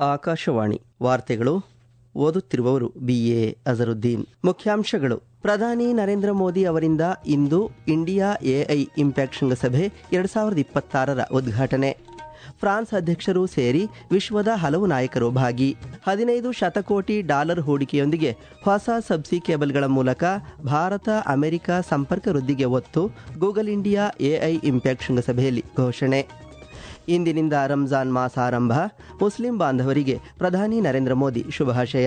ಆಕಾಶವಾಣಿ ವಾರ್ತೆಗಳು ಓದುತ್ತಿರುವವರು ಬಿಎ ಅಜರುದ್ದೀನ್ ಮುಖ್ಯಾಂಶಗಳು ಪ್ರಧಾನಿ ನರೇಂದ್ರ ಮೋದಿ ಅವರಿಂದ ಇಂದು ಇಂಡಿಯಾ ಎಐ ಇಂಪ್ಯಾಕ್ಟ್ ಶೃಂಗಸಭೆ ಎರಡು ಸಾವಿರದ ಇಪ್ಪತ್ತಾರರ ಉದ್ಘಾಟನೆ ಫ್ರಾನ್ಸ್ ಅಧ್ಯಕ್ಷರು ಸೇರಿ ವಿಶ್ವದ ಹಲವು ನಾಯಕರು ಭಾಗಿ ಹದಿನೈದು ಶತಕೋಟಿ ಡಾಲರ್ ಹೂಡಿಕೆಯೊಂದಿಗೆ ಹೊಸ ಸಬ್ಸಿ ಕೇಬಲ್ಗಳ ಮೂಲಕ ಭಾರತ ಅಮೆರಿಕ ಸಂಪರ್ಕ ವೃದ್ಧಿಗೆ ಒತ್ತು ಗೂಗಲ್ ಇಂಡಿಯಾ ಎಐ ಇಂಪ್ಯಾಕ್ಟ್ ಶೃಂಗಸಭೆಯಲ್ಲಿ ಘೋಷಣೆ ಇಂದಿನಿಂದ ರಂಜಾನ್ ಮಾಸ ಆರಂಭ ಮುಸ್ಲಿಂ ಬಾಂಧವರಿಗೆ ಪ್ರಧಾನಿ ನರೇಂದ್ರ ಮೋದಿ ಶುಭಾಶಯ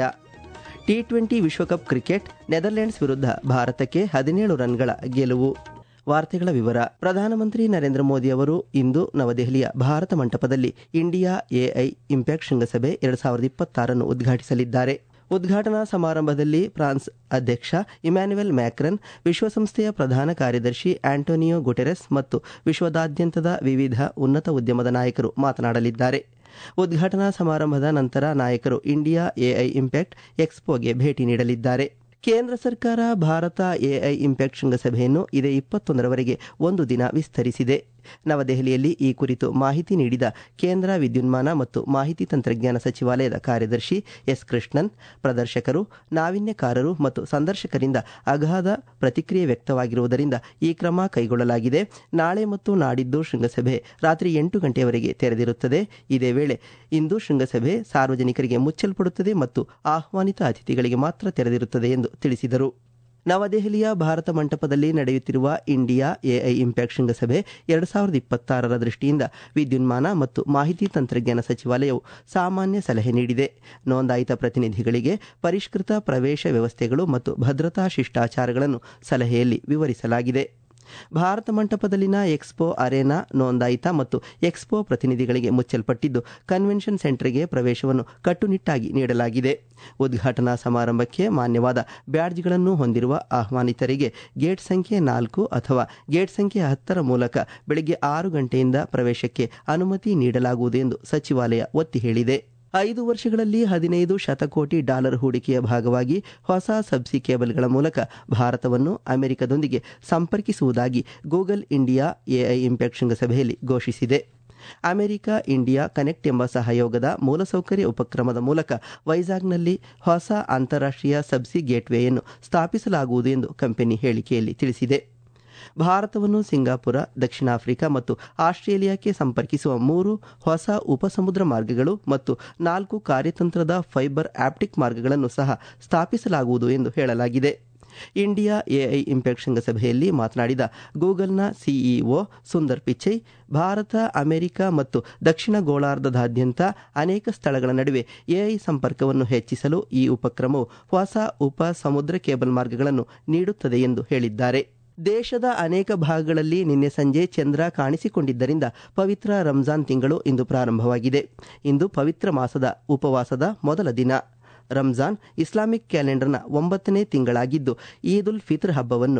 ಟಿ ಟ್ವೆಂಟಿ ವಿಶ್ವಕಪ್ ಕ್ರಿಕೆಟ್ ನೆದರ್ಲೆಂಡ್ಸ್ ವಿರುದ್ಧ ಭಾರತಕ್ಕೆ ಹದಿನೇಳು ರನ್ಗಳ ಗೆಲುವು ವಾರ್ತೆಗಳ ವಿವರ ಪ್ರಧಾನಮಂತ್ರಿ ನರೇಂದ್ರ ಮೋದಿ ಅವರು ಇಂದು ನವದೆಹಲಿಯ ಭಾರತ ಮಂಟಪದಲ್ಲಿ ಇಂಡಿಯಾ ಎಐ ಇಂಪ್ಯಾಕ್ಟ್ ಶೃಂಗಸಭೆ ಎರಡು ಸಾವಿರದ ಇಪ್ಪತ್ತಾರನ್ನು ಉದ್ಘಾಟಿಸಲಿದ್ದಾರೆ ಉದ್ಘಾಟನಾ ಸಮಾರಂಭದಲ್ಲಿ ಫ್ರಾನ್ಸ್ ಅಧ್ಯಕ್ಷ ಇಮ್ಯಾನ್ಯುಯಲ್ ಮ್ಯಾಕ್ರನ್ ವಿಶ್ವಸಂಸ್ಥೆಯ ಪ್ರಧಾನ ಕಾರ್ಯದರ್ಶಿ ಆಂಟೋನಿಯೋ ಗುಟೆರೆಸ್ ಮತ್ತು ವಿಶ್ವದಾದ್ಯಂತದ ವಿವಿಧ ಉನ್ನತ ಉದ್ಯಮದ ನಾಯಕರು ಮಾತನಾಡಲಿದ್ದಾರೆ ಉದ್ಘಾಟನಾ ಸಮಾರಂಭದ ನಂತರ ನಾಯಕರು ಇಂಡಿಯಾ ಎಐ ಇಂಪ್ಯಾಕ್ಟ್ ಎಕ್ಸ್ಪೋಗೆ ಭೇಟಿ ನೀಡಲಿದ್ದಾರೆ ಕೇಂದ್ರ ಸರ್ಕಾರ ಭಾರತ ಎಐ ಇಂಪ್ಯಾಕ್ಟ್ ಶೃಂಗಸಭೆಯನ್ನು ಇದೇ ಇಪ್ಪತ್ತೊಂದರವರೆಗೆ ಒಂದು ದಿನ ವಿಸ್ತರಿಸಿದೆ ನವದೆಹಲಿಯಲ್ಲಿ ಈ ಕುರಿತು ಮಾಹಿತಿ ನೀಡಿದ ಕೇಂದ್ರ ವಿದ್ಯುನ್ಮಾನ ಮತ್ತು ಮಾಹಿತಿ ತಂತ್ರಜ್ಞಾನ ಸಚಿವಾಲಯದ ಕಾರ್ಯದರ್ಶಿ ಎಸ್ ಕೃಷ್ಣನ್ ಪ್ರದರ್ಶಕರು ನಾವೀನ್ಯಕಾರರು ಮತ್ತು ಸಂದರ್ಶಕರಿಂದ ಅಗಾಧ ಪ್ರತಿಕ್ರಿಯೆ ವ್ಯಕ್ತವಾಗಿರುವುದರಿಂದ ಈ ಕ್ರಮ ಕೈಗೊಳ್ಳಲಾಗಿದೆ ನಾಳೆ ಮತ್ತು ನಾಡಿದ್ದು ಶೃಂಗಸಭೆ ರಾತ್ರಿ ಎಂಟು ಗಂಟೆಯವರೆಗೆ ತೆರೆದಿರುತ್ತದೆ ಇದೇ ವೇಳೆ ಇಂದು ಶೃಂಗಸಭೆ ಸಾರ್ವಜನಿಕರಿಗೆ ಮುಚ್ಚಲ್ಪಡುತ್ತದೆ ಮತ್ತು ಆಹ್ವಾನಿತ ಅತಿಥಿಗಳಿಗೆ ಮಾತ್ರ ತೆರೆದಿರುತ್ತದೆ ಎಂದು ತಿಳಿಸಿದರು ನವದೆಹಲಿಯ ಭಾರತ ಮಂಟಪದಲ್ಲಿ ನಡೆಯುತ್ತಿರುವ ಇಂಡಿಯಾ ಎಐ ಇಂಪ್ಯಾಕ್ಟ್ ಶೃಂಗಸಭೆ ಎರಡು ಸಾವಿರದ ಇಪ್ಪತ್ತಾರರ ದೃಷ್ಟಿಯಿಂದ ವಿದ್ಯುನ್ಮಾನ ಮತ್ತು ಮಾಹಿತಿ ತಂತ್ರಜ್ಞಾನ ಸಚಿವಾಲಯವು ಸಾಮಾನ್ಯ ಸಲಹೆ ನೀಡಿದೆ ನೋಂದಾಯಿತ ಪ್ರತಿನಿಧಿಗಳಿಗೆ ಪರಿಷ್ಕೃತ ಪ್ರವೇಶ ವ್ಯವಸ್ಥೆಗಳು ಮತ್ತು ಭದ್ರತಾ ಶಿಷ್ಟಾಚಾರಗಳನ್ನು ಸಲಹೆಯಲ್ಲಿ ವಿವರಿಸಲಾಗಿದೆ ಭಾರತ ಮಂಟಪದಲ್ಲಿನ ಎಕ್ಸ್ಪೋ ಅರೇನಾ ನೋಂದಾಯಿತ ಮತ್ತು ಎಕ್ಸ್ಪೋ ಪ್ರತಿನಿಧಿಗಳಿಗೆ ಮುಚ್ಚಲ್ಪಟ್ಟಿದ್ದು ಕನ್ವೆನ್ಷನ್ ಸೆಂಟರ್ಗೆ ಪ್ರವೇಶವನ್ನು ಕಟ್ಟುನಿಟ್ಟಾಗಿ ನೀಡಲಾಗಿದೆ ಉದ್ಘಾಟನಾ ಸಮಾರಂಭಕ್ಕೆ ಮಾನ್ಯವಾದ ಬ್ಯಾಡ್ಜ್ಗಳನ್ನು ಹೊಂದಿರುವ ಆಹ್ವಾನಿತರಿಗೆ ಗೇಟ್ ಸಂಖ್ಯೆ ನಾಲ್ಕು ಅಥವಾ ಗೇಟ್ ಸಂಖ್ಯೆ ಹತ್ತರ ಮೂಲಕ ಬೆಳಗ್ಗೆ ಆರು ಗಂಟೆಯಿಂದ ಪ್ರವೇಶಕ್ಕೆ ಅನುಮತಿ ನೀಡಲಾಗುವುದು ಎಂದು ಸಚಿವಾಲಯ ಒತ್ತಿ ಹೇಳಿದೆ ಐದು ವರ್ಷಗಳಲ್ಲಿ ಹದಿನೈದು ಶತಕೋಟಿ ಡಾಲರ್ ಹೂಡಿಕೆಯ ಭಾಗವಾಗಿ ಹೊಸ ಸಬ್ಸಿ ಕೇಬಲ್ಗಳ ಮೂಲಕ ಭಾರತವನ್ನು ಅಮೆರಿಕದೊಂದಿಗೆ ಸಂಪರ್ಕಿಸುವುದಾಗಿ ಗೂಗಲ್ ಇಂಡಿಯಾ ಎಐ ಇಂಪ್ಯಾಕ್ಟ್ ಶೃಂಗಸಭೆಯಲ್ಲಿ ಘೋಷಿಸಿದೆ ಅಮೆರಿಕ ಇಂಡಿಯಾ ಕನೆಕ್ಟ್ ಎಂಬ ಸಹಯೋಗದ ಮೂಲಸೌಕರ್ಯ ಉಪಕ್ರಮದ ಮೂಲಕ ವೈಜಾಗ್ನಲ್ಲಿ ಹೊಸ ಅಂತಾರಾಷ್ಟ್ರೀಯ ಸಬ್ಸಿ ಗೇಟ್ವೇಯನ್ನು ಸ್ಥಾಪಿಸಲಾಗುವುದು ಎಂದು ಕಂಪನಿ ಹೇಳಿಕೆಯಲ್ಲಿ ತಿಳಿಸಿದೆ ಭಾರತವನ್ನು ಸಿಂಗಾಪುರ ದಕ್ಷಿಣ ಆಫ್ರಿಕಾ ಮತ್ತು ಆಸ್ಟ್ರೇಲಿಯಾಕ್ಕೆ ಸಂಪರ್ಕಿಸುವ ಮೂರು ಹೊಸ ಉಪಸಮುದ್ರ ಮಾರ್ಗಗಳು ಮತ್ತು ನಾಲ್ಕು ಕಾರ್ಯತಂತ್ರದ ಫೈಬರ್ ಆಪ್ಟಿಕ್ ಮಾರ್ಗಗಳನ್ನು ಸಹ ಸ್ಥಾಪಿಸಲಾಗುವುದು ಎಂದು ಹೇಳಲಾಗಿದೆ ಇಂಡಿಯಾ ಎಐ ಇಂಪ್ಯಾಕ್ಟ್ ಶೃಂಗಸಭೆಯಲ್ಲಿ ಮಾತನಾಡಿದ ಗೂಗಲ್ನ ಸಿಇಒ ಸುಂದರ್ ಪಿಚೈ ಭಾರತ ಅಮೆರಿಕ ಮತ್ತು ದಕ್ಷಿಣ ಗೋಳಾರ್ಧದಾದ್ಯಂತ ಅನೇಕ ಸ್ಥಳಗಳ ನಡುವೆ ಎಐ ಸಂಪರ್ಕವನ್ನು ಹೆಚ್ಚಿಸಲು ಈ ಉಪಕ್ರಮವು ಹೊಸ ಉಪ ಸಮುದ್ರ ಕೇಬಲ್ ಮಾರ್ಗಗಳನ್ನು ನೀಡುತ್ತದೆ ಎಂದು ಹೇಳಿದ್ದಾರೆ ದೇಶದ ಅನೇಕ ಭಾಗಗಳಲ್ಲಿ ನಿನ್ನೆ ಸಂಜೆ ಚಂದ್ರ ಕಾಣಿಸಿಕೊಂಡಿದ್ದರಿಂದ ಪವಿತ್ರ ರಂಜಾನ್ ತಿಂಗಳು ಇಂದು ಪ್ರಾರಂಭವಾಗಿದೆ ಇಂದು ಪವಿತ್ರ ಮಾಸದ ಉಪವಾಸದ ಮೊದಲ ದಿನ ರಂಜಾನ್ ಇಸ್ಲಾಮಿಕ್ ಕ್ಯಾಲೆಂಡರ್ನ ಒಂಬತ್ತನೇ ತಿಂಗಳಾಗಿದ್ದು ಈದ್ ಉಲ್ ಫಿತ್ರ್ ಹಬ್ಬವನ್ನು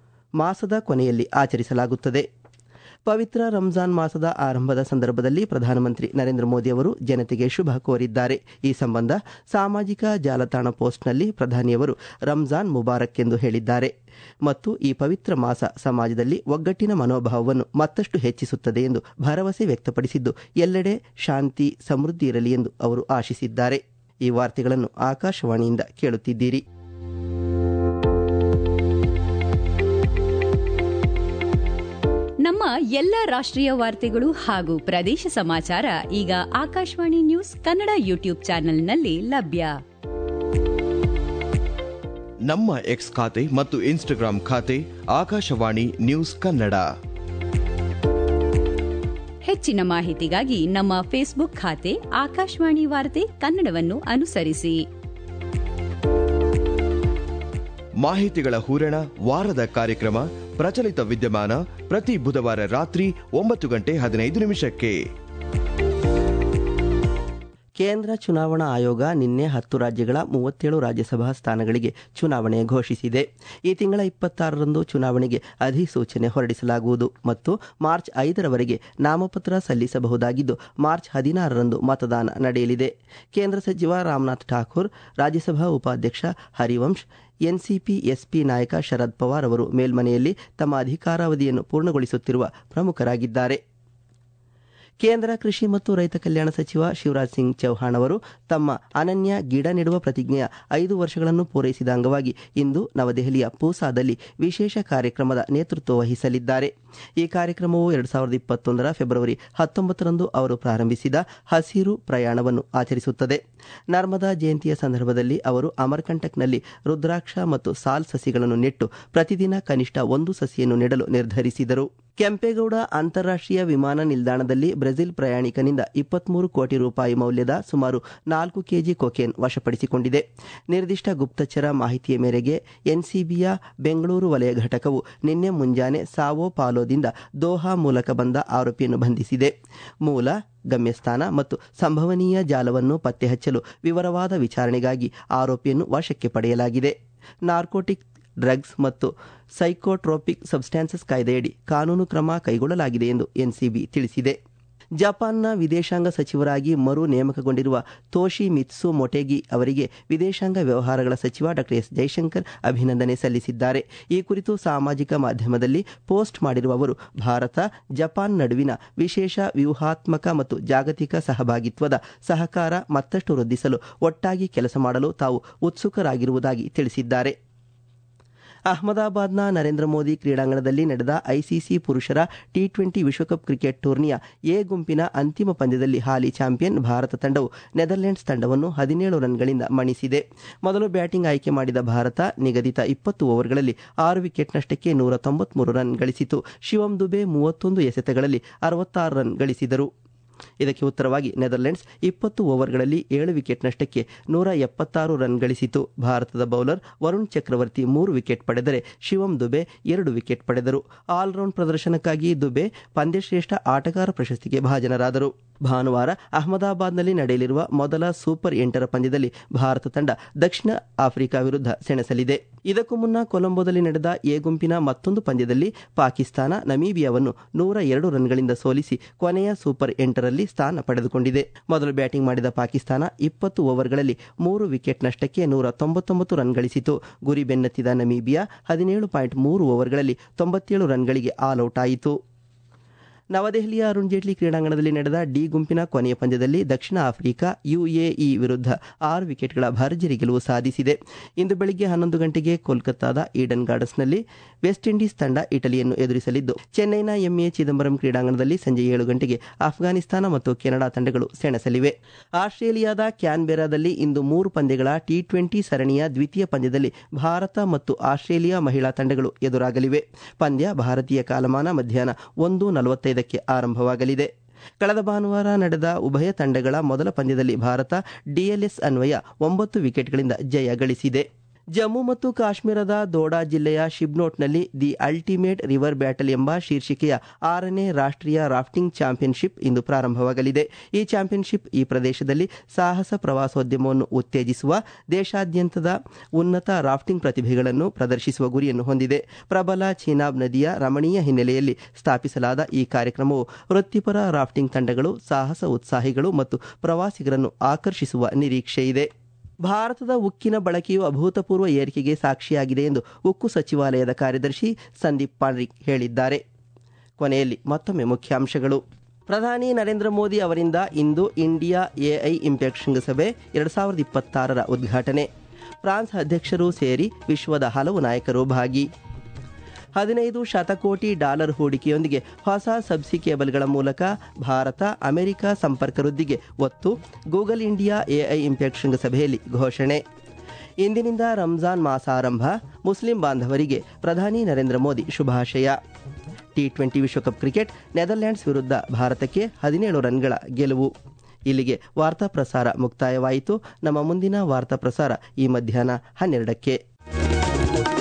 ಮಾಸದ ಕೊನೆಯಲ್ಲಿ ಆಚರಿಸಲಾಗುತ್ತದೆ ಪವಿತ್ರ ರಂಜಾನ್ ಮಾಸದ ಆರಂಭದ ಸಂದರ್ಭದಲ್ಲಿ ಪ್ರಧಾನಮಂತ್ರಿ ನರೇಂದ್ರ ಮೋದಿ ಅವರು ಜನತೆಗೆ ಶುಭ ಕೋರಿದ್ದಾರೆ ಈ ಸಂಬಂಧ ಸಾಮಾಜಿಕ ಜಾಲತಾಣ ಪೋಸ್ಟ್ನಲ್ಲಿ ಪ್ರಧಾನಿಯವರು ರಂಜಾನ್ ಮುಬಾರಕ್ ಎಂದು ಹೇಳಿದ್ದಾರೆ ಮತ್ತು ಈ ಪವಿತ್ರ ಮಾಸ ಸಮಾಜದಲ್ಲಿ ಒಗ್ಗಟ್ಟಿನ ಮನೋಭಾವವನ್ನು ಮತ್ತಷ್ಟು ಹೆಚ್ಚಿಸುತ್ತದೆ ಎಂದು ಭರವಸೆ ವ್ಯಕ್ತಪಡಿಸಿದ್ದು ಎಲ್ಲೆಡೆ ಶಾಂತಿ ಸಮೃದ್ಧಿ ಇರಲಿ ಎಂದು ಅವರು ಆಶಿಸಿದ್ದಾರೆ ಈ ವಾರ್ತೆಗಳನ್ನು ಆಕಾಶವಾಣಿಯಿಂದ ಕೇಳುತ್ತಿದ್ದೀರಿ ನಮ್ಮ ಎಲ್ಲ ರಾಷ್ಟ್ರೀಯ ವಾರ್ತೆಗಳು ಹಾಗೂ ಪ್ರದೇಶ ಸಮಾಚಾರ ಈಗ ಆಕಾಶವಾಣಿ ನ್ಯೂಸ್ ಕನ್ನಡ ಯೂಟ್ಯೂಬ್ ಚಾನೆಲ್ನಲ್ಲಿ ಲಭ್ಯ ನಮ್ಮ ಎಕ್ಸ್ ಖಾತೆ ಮತ್ತು ಇನ್ಸ್ಟಾಗ್ರಾಂ ಖಾತೆ ಆಕಾಶವಾಣಿ ನ್ಯೂಸ್ ಕನ್ನಡ ಹೆಚ್ಚಿನ ಮಾಹಿತಿಗಾಗಿ ನಮ್ಮ ಫೇಸ್ಬುಕ್ ಖಾತೆ ಆಕಾಶವಾಣಿ ವಾರ್ತೆ ಕನ್ನಡವನ್ನು ಅನುಸರಿಸಿ ಮಾಹಿತಿಗಳ ಹೂರಣ ವಾರದ ಕಾರ್ಯಕ್ರಮ ಪ್ರಚಲಿತ ವಿದ್ಯಮಾನ ಪ್ರತಿ ಬುಧವಾರ ರಾತ್ರಿ ಒಂಬತ್ತು ಗಂಟೆ ಹದಿನೈದು ನಿಮಿಷಕ್ಕೆ ಕೇಂದ್ರ ಚುನಾವಣಾ ಆಯೋಗ ನಿನ್ನೆ ಹತ್ತು ರಾಜ್ಯಗಳ ಮೂವತ್ತೇಳು ರಾಜ್ಯಸಭಾ ಸ್ಥಾನಗಳಿಗೆ ಚುನಾವಣೆ ಘೋಷಿಸಿದೆ ಈ ತಿಂಗಳ ಇಪ್ಪತ್ತಾರರಂದು ಚುನಾವಣೆಗೆ ಅಧಿಸೂಚನೆ ಹೊರಡಿಸಲಾಗುವುದು ಮತ್ತು ಮಾರ್ಚ್ ಐದರವರೆಗೆ ನಾಮಪತ್ರ ಸಲ್ಲಿಸಬಹುದಾಗಿದ್ದು ಮಾರ್ಚ್ ಹದಿನಾರರಂದು ಮತದಾನ ನಡೆಯಲಿದೆ ಕೇಂದ್ರ ಸಚಿವ ರಾಮನಾಥ್ ಠಾಕೂರ್ ರಾಜ್ಯಸಭಾ ಉಪಾಧ್ಯಕ್ಷ ಹರಿವಂಶ್ ಎನ್ಸಿಪಿ ಎಸ್ಪಿ ನಾಯಕ ಶರದ್ ಪವಾರ್ ಅವರು ಮೇಲ್ಮನೆಯಲ್ಲಿ ತಮ್ಮ ಅಧಿಕಾರಾವಧಿಯನ್ನು ಪೂರ್ಣಗೊಳಿಸುತ್ತಿರುವ ಪ್ರಮುಖರಾಗಿದ್ದಾರೆ ಕೇಂದ್ರ ಕೃಷಿ ಮತ್ತು ರೈತ ಕಲ್ಯಾಣ ಸಚಿವ ಶಿವರಾಜ್ ಸಿಂಗ್ ಚೌಹಾಣ್ ಅವರು ತಮ್ಮ ಅನನ್ಯ ಗಿಡ ನೆಡುವ ಪ್ರತಿಜ್ಞೆಯ ಐದು ವರ್ಷಗಳನ್ನು ಪೂರೈಸಿದ ಅಂಗವಾಗಿ ಇಂದು ನವದೆಹಲಿಯ ಪೂಸಾದಲ್ಲಿ ವಿಶೇಷ ಕಾರ್ಯಕ್ರಮದ ನೇತೃತ್ವ ವಹಿಸಲಿದ್ದಾರೆ ಈ ಕಾರ್ಯಕ್ರಮವು ಎರಡು ಸಾವಿರದ ಇಪ್ಪತ್ತೊಂದರ ಫೆಬ್ರವರಿ ಹತ್ತೊಂಬತ್ತರಂದು ಅವರು ಪ್ರಾರಂಭಿಸಿದ ಹಸಿರು ಪ್ರಯಾಣವನ್ನು ಆಚರಿಸುತ್ತದೆ ನರ್ಮದಾ ಜಯಂತಿಯ ಸಂದರ್ಭದಲ್ಲಿ ಅವರು ಅಮರ್ಕಂಟಕ್ನಲ್ಲಿ ರುದ್ರಾಕ್ಷ ಮತ್ತು ಸಾಲ್ ಸಸಿಗಳನ್ನು ನೆಟ್ಟು ಪ್ರತಿದಿನ ಕನಿಷ್ಠ ಒಂದು ಸಸಿಯನ್ನು ನೆಡಲು ನಿರ್ಧರಿಸಿದರು ಕೆಂಪೇಗೌಡ ಅಂತಾರಾಷ್ಟ್ರೀಯ ವಿಮಾನ ನಿಲ್ದಾಣದಲ್ಲಿ ಬ್ರೆಜಿಲ್ ಪ್ರಯಾಣಿಕನಿಂದ ಇಪ್ಪತ್ಮೂರು ಕೋಟಿ ರೂಪಾಯಿ ಮೌಲ್ಯದ ಸುಮಾರು ನಾಲ್ಕು ಕೆಜಿ ಕೊಕೇನ್ ವಶಪಡಿಸಿಕೊಂಡಿದೆ ನಿರ್ದಿಷ್ಟ ಗುಪ್ತಚರ ಮಾಹಿತಿಯ ಮೇರೆಗೆ ಎನ್ಸಿಬಿಯ ಬೆಂಗಳೂರು ವಲಯ ಘಟಕವು ನಿನ್ನೆ ಮುಂಜಾನೆ ಸಾವೋ ಪಾಲೋದಿಂದ ದೋಹಾ ಮೂಲಕ ಬಂದ ಆರೋಪಿಯನ್ನು ಬಂಧಿಸಿದೆ ಮೂಲ ಗಮ್ಯಸ್ಥಾನ ಮತ್ತು ಸಂಭವನೀಯ ಜಾಲವನ್ನು ಪತ್ತೆ ಹಚ್ಚಲು ವಿವರವಾದ ವಿಚಾರಣೆಗಾಗಿ ಆರೋಪಿಯನ್ನು ವಶಕ್ಕೆ ಪಡೆಯಲಾಗಿದೆ ನಾರ್ಕೋಟಿಕ್ ಡ್ರಗ್ಸ್ ಮತ್ತು ಸೈಕೋಟ್ರೋಪಿಕ್ ಸಬ್ಸ್ಟ್ಯಾನ್ಸಸ್ ಕಾಯ್ದೆಯಡಿ ಕಾನೂನು ಕ್ರಮ ಕೈಗೊಳ್ಳಲಾಗಿದೆ ಎಂದು ಎನ್ಸಿಬಿ ತಿಳಿಸಿದೆ ಜಪಾನ್ನ ವಿದೇಶಾಂಗ ಸಚಿವರಾಗಿ ಮರು ನೇಮಕಗೊಂಡಿರುವ ತೋಶಿ ಮಿತ್ಸು ಮೊಟೆಗಿ ಅವರಿಗೆ ವಿದೇಶಾಂಗ ವ್ಯವಹಾರಗಳ ಸಚಿವ ಡಾ ಎಸ್ ಜೈಶಂಕರ್ ಅಭಿನಂದನೆ ಸಲ್ಲಿಸಿದ್ದಾರೆ ಈ ಕುರಿತು ಸಾಮಾಜಿಕ ಮಾಧ್ಯಮದಲ್ಲಿ ಪೋಸ್ಟ್ ಮಾಡಿರುವ ಅವರು ಭಾರತ ಜಪಾನ್ ನಡುವಿನ ವಿಶೇಷ ವ್ಯೂಹಾತ್ಮಕ ಮತ್ತು ಜಾಗತಿಕ ಸಹಭಾಗಿತ್ವದ ಸಹಕಾರ ಮತ್ತಷ್ಟು ವೃದ್ಧಿಸಲು ಒಟ್ಟಾಗಿ ಕೆಲಸ ಮಾಡಲು ತಾವು ಉತ್ಸುಕರಾಗಿರುವುದಾಗಿ ತಿಳಿಸಿದ್ದಾರೆ ಅಹಮದಾಬಾದ್ನ ನರೇಂದ್ರ ಮೋದಿ ಕ್ರೀಡಾಂಗಣದಲ್ಲಿ ನಡೆದ ಐಸಿಸಿ ಪುರುಷರ ಟಿ ಟ್ವೆಂಟಿ ವಿಶ್ವಕಪ್ ಕ್ರಿಕೆಟ್ ಟೂರ್ನಿಯ ಎ ಗುಂಪಿನ ಅಂತಿಮ ಪಂದ್ಯದಲ್ಲಿ ಹಾಲಿ ಚಾಂಪಿಯನ್ ಭಾರತ ತಂಡವು ನೆದರ್ಲೆಂಡ್ಸ್ ತಂಡವನ್ನು ಹದಿನೇಳು ರನ್ಗಳಿಂದ ಮಣಿಸಿದೆ ಮೊದಲು ಬ್ಯಾಟಿಂಗ್ ಆಯ್ಕೆ ಮಾಡಿದ ಭಾರತ ನಿಗದಿತ ಇಪ್ಪತ್ತು ಓವರ್ಗಳಲ್ಲಿ ಆರು ವಿಕೆಟ್ ನಷ್ಟಕ್ಕೆ ನೂರ ತೊಂಬತ್ಮೂರು ರನ್ ಗಳಿಸಿತು ಶಿವಂ ದುಬೆ ಮೂವತ್ತೊಂದು ಎಸೆತಗಳಲ್ಲಿ ಅರವತ್ತಾರು ರನ್ ಗಳಿಸಿದರು ಇದಕ್ಕೆ ಉತ್ತರವಾಗಿ ನೆದರ್ಲೆಂಡ್ಸ್ ಇಪ್ಪತ್ತು ಓವರ್ಗಳಲ್ಲಿ ಏಳು ವಿಕೆಟ್ ನಷ್ಟಕ್ಕೆ ನೂರ ಎಪ್ಪತ್ತಾರು ರನ್ ಗಳಿಸಿತು ಭಾರತದ ಬೌಲರ್ ವರುಣ್ ಚಕ್ರವರ್ತಿ ಮೂರು ವಿಕೆಟ್ ಪಡೆದರೆ ಶಿವಂ ದುಬೆ ಎರಡು ವಿಕೆಟ್ ಪಡೆದರು ಆಲ್ರೌಂಡ್ ಪ್ರದರ್ಶನಕ್ಕಾಗಿ ದುಬೆ ಪಂದ್ಯಶ್ರೇಷ್ಠ ಆಟಗಾರ ಪ್ರಶಸ್ತಿಗೆ ಭಾಜನರಾದರು ಭಾನುವಾರ ಅಹಮದಾಬಾದ್ನಲ್ಲಿ ನಡೆಯಲಿರುವ ಮೊದಲ ಸೂಪರ್ ಎಂಟರ ಪಂದ್ಯದಲ್ಲಿ ಭಾರತ ತಂಡ ದಕ್ಷಿಣ ಆಫ್ರಿಕಾ ವಿರುದ್ಧ ಸೆಣಸಲಿದೆ ಇದಕ್ಕೂ ಮುನ್ನ ಕೊಲಂಬೋದಲ್ಲಿ ನಡೆದ ಎ ಗುಂಪಿನ ಮತ್ತೊಂದು ಪಂದ್ಯದಲ್ಲಿ ಪಾಕಿಸ್ತಾನ ನಮೀಬಿಯಾವನ್ನು ನೂರ ಎರಡು ರನ್ಗಳಿಂದ ಸೋಲಿಸಿ ಕೊನೆಯ ಸೂಪರ್ ಎಂಟರಲ್ಲಿ ಸ್ಥಾನ ಪಡೆದುಕೊಂಡಿದೆ ಮೊದಲು ಬ್ಯಾಟಿಂಗ್ ಮಾಡಿದ ಪಾಕಿಸ್ತಾನ ಇಪ್ಪತ್ತು ಓವರ್ಗಳಲ್ಲಿ ಮೂರು ವಿಕೆಟ್ ನಷ್ಟಕ್ಕೆ ನೂರ ತೊಂಬತ್ತೊಂಬತ್ತು ರನ್ ಗಳಿಸಿತು ಗುರಿ ಬೆನ್ನತ್ತಿದ ನಮೀಬಿಯಾ ಹದಿನೇಳು ಪಾಯಿಂಟ್ ಮೂರು ಓವರ್ಗಳಲ್ಲಿ ತೊಂಬತ್ತೇಳು ರನ್ಗಳಿಗೆ ಆಲ್ಔಟ್ ಆಯಿತು ನವದೆಹಲಿಯ ಅರುಣ್ ಜೇಟ್ಲಿ ಕ್ರೀಡಾಂಗಣದಲ್ಲಿ ನಡೆದ ಡಿ ಗುಂಪಿನ ಕೊನೆಯ ಪಂದ್ಯದಲ್ಲಿ ದಕ್ಷಿಣ ಆಫ್ರಿಕಾ ಯುಎಇ ವಿರುದ್ಧ ಆರು ವಿಕೆಟ್ಗಳ ಭರ್ಜರಿ ಗೆಲುವು ಸಾಧಿಸಿದೆ ಇಂದು ಬೆಳಿಗ್ಗೆ ಹನ್ನೊಂದು ಗಂಟೆಗೆ ಕೋಲ್ಕತ್ತಾದ ಈಡನ್ ಗಾರ್ಡನ್ಸ್ನಲ್ಲಿ ವೆಸ್ಟ್ ಇಂಡೀಸ್ ತಂಡ ಇಟಲಿಯನ್ನು ಎದುರಿಸಲಿದ್ದು ಚೆನ್ನೈನ ಎಂಎ ಚಿದಂಬರಂ ಕ್ರೀಡಾಂಗಣದಲ್ಲಿ ಸಂಜೆ ಏಳು ಗಂಟೆಗೆ ಅಫ್ಘಾನಿಸ್ತಾನ ಮತ್ತು ಕೆನಡಾ ತಂಡಗಳು ಸೆಣಸಲಿವೆ ಆಸ್ಟ್ರೇಲಿಯಾದ ಕ್ಯಾನ್ಬೆರಾದಲ್ಲಿ ಇಂದು ಮೂರು ಪಂದ್ಯಗಳ ಟಿ ಟ್ವೆಂಟಿ ಸರಣಿಯ ದ್ವಿತೀಯ ಪಂದ್ಯದಲ್ಲಿ ಭಾರತ ಮತ್ತು ಆಸ್ಟ್ರೇಲಿಯಾ ಮಹಿಳಾ ತಂಡಗಳು ಎದುರಾಗಲಿವೆ ಪಂದ್ಯ ಭಾರತೀಯ ಕಾಲಮಾನ ಮಧ್ಯಾಹ್ನ ಒಂದು ನಲವತ್ತೈದಕ್ಕೆ ಆರಂಭವಾಗಲಿದೆ ಕಳೆದ ಭಾನುವಾರ ನಡೆದ ಉಭಯ ತಂಡಗಳ ಮೊದಲ ಪಂದ್ಯದಲ್ಲಿ ಭಾರತ ಡಿಎಲ್ಎಸ್ ಅನ್ವಯ ಒಂಬತ್ತು ವಿಕೆಟ್ಗಳಿಂದ ಜಯ ಗಳಿಸಿದೆ ಜಮ್ಮು ಮತ್ತು ಕಾಶ್ಮೀರದ ದೋಡಾ ಜಿಲ್ಲೆಯ ಶಿಬ್ನೋಟ್ನಲ್ಲಿ ದಿ ಅಲ್ಟಿಮೇಟ್ ರಿವರ್ ಬ್ಯಾಟಲ್ ಎಂಬ ಶೀರ್ಷಿಕೆಯ ಆರನೇ ರಾಷ್ಟ್ರೀಯ ರಾಫ್ಟಿಂಗ್ ಚಾಂಪಿಯನ್ಶಿಪ್ ಇಂದು ಪ್ರಾರಂಭವಾಗಲಿದೆ ಈ ಚಾಂಪಿಯನ್ಶಿಪ್ ಈ ಪ್ರದೇಶದಲ್ಲಿ ಸಾಹಸ ಪ್ರವಾಸೋದ್ಯಮವನ್ನು ಉತ್ತೇಜಿಸುವ ದೇಶಾದ್ಯಂತದ ಉನ್ನತ ರಾಫ್ಟಿಂಗ್ ಪ್ರತಿಭೆಗಳನ್ನು ಪ್ರದರ್ಶಿಸುವ ಗುರಿಯನ್ನು ಹೊಂದಿದೆ ಪ್ರಬಲ ಚೀನಾಬ್ ನದಿಯ ರಮಣೀಯ ಹಿನ್ನೆಲೆಯಲ್ಲಿ ಸ್ಥಾಪಿಸಲಾದ ಈ ಕಾರ್ಯಕ್ರಮವು ವೃತ್ತಿಪರ ರಾಫ್ಟಿಂಗ್ ತಂಡಗಳು ಸಾಹಸ ಉತ್ಸಾಹಿಗಳು ಮತ್ತು ಪ್ರವಾಸಿಗರನ್ನು ಆಕರ್ಷಿಸುವ ನಿರೀಕ್ಷೆಯಿದೆ ಭಾರತದ ಉಕ್ಕಿನ ಬಳಕೆಯು ಅಭೂತಪೂರ್ವ ಏರಿಕೆಗೆ ಸಾಕ್ಷಿಯಾಗಿದೆ ಎಂದು ಉಕ್ಕು ಸಚಿವಾಲಯದ ಕಾರ್ಯದರ್ಶಿ ಸಂದೀಪ್ ಪಾಂಡ್ರಿಕ್ ಹೇಳಿದ್ದಾರೆ ಕೊನೆಯಲ್ಲಿ ಮತ್ತೊಮ್ಮೆ ಮುಖ್ಯಾಂಶಗಳು ಪ್ರಧಾನಿ ನರೇಂದ್ರ ಮೋದಿ ಅವರಿಂದ ಇಂದು ಇಂಡಿಯಾ ಎಐ ಇಂಪ್ಯಾಕ್ಟ್ ಶೃಂಗಸಭೆ ಎರಡು ಸಾವಿರದ ಇಪ್ಪತ್ತಾರರ ಉದ್ಘಾಟನೆ ಫ್ರಾನ್ಸ್ ಅಧ್ಯಕ್ಷರು ಸೇರಿ ವಿಶ್ವದ ಹಲವು ನಾಯಕರು ಭಾಗಿ ಹದಿನೈದು ಶತಕೋಟಿ ಡಾಲರ್ ಹೂಡಿಕೆಯೊಂದಿಗೆ ಹೊಸ ಸಬ್ಸಿ ಕೇಬಲ್ಗಳ ಮೂಲಕ ಭಾರತ ಅಮೆರಿಕ ಸಂಪರ್ಕ ವೃದ್ಧಿಗೆ ಒತ್ತು ಗೂಗಲ್ ಇಂಡಿಯಾ ಎಐ ಇಂಪ್ಯಾಕ್ಟ್ ಶೃಂಗಸಭೆಯಲ್ಲಿ ಘೋಷಣೆ ಇಂದಿನಿಂದ ರಂಜಾನ್ ಮಾಸ ಆರಂಭ ಮುಸ್ಲಿಂ ಬಾಂಧವರಿಗೆ ಪ್ರಧಾನಿ ನರೇಂದ್ರ ಮೋದಿ ಶುಭಾಶಯ ಟಿ ಟ್ವೆಂಟಿ ವಿಶ್ವಕಪ್ ಕ್ರಿಕೆಟ್ ನೆದರ್ಲ್ಯಾಂಡ್ಸ್ ವಿರುದ್ಧ ಭಾರತಕ್ಕೆ ಹದಿನೇಳು ರನ್ಗಳ ಗೆಲುವು ಇಲ್ಲಿಗೆ ವಾರ್ತಾ ಪ್ರಸಾರ ಮುಕ್ತಾಯವಾಯಿತು ನಮ್ಮ ಮುಂದಿನ ವಾರ್ತಾ ಪ್ರಸಾರ ಈ ಮಧ್ಯಾಹ್ನ ಹನ್ನೆರಡಕ್ಕೆ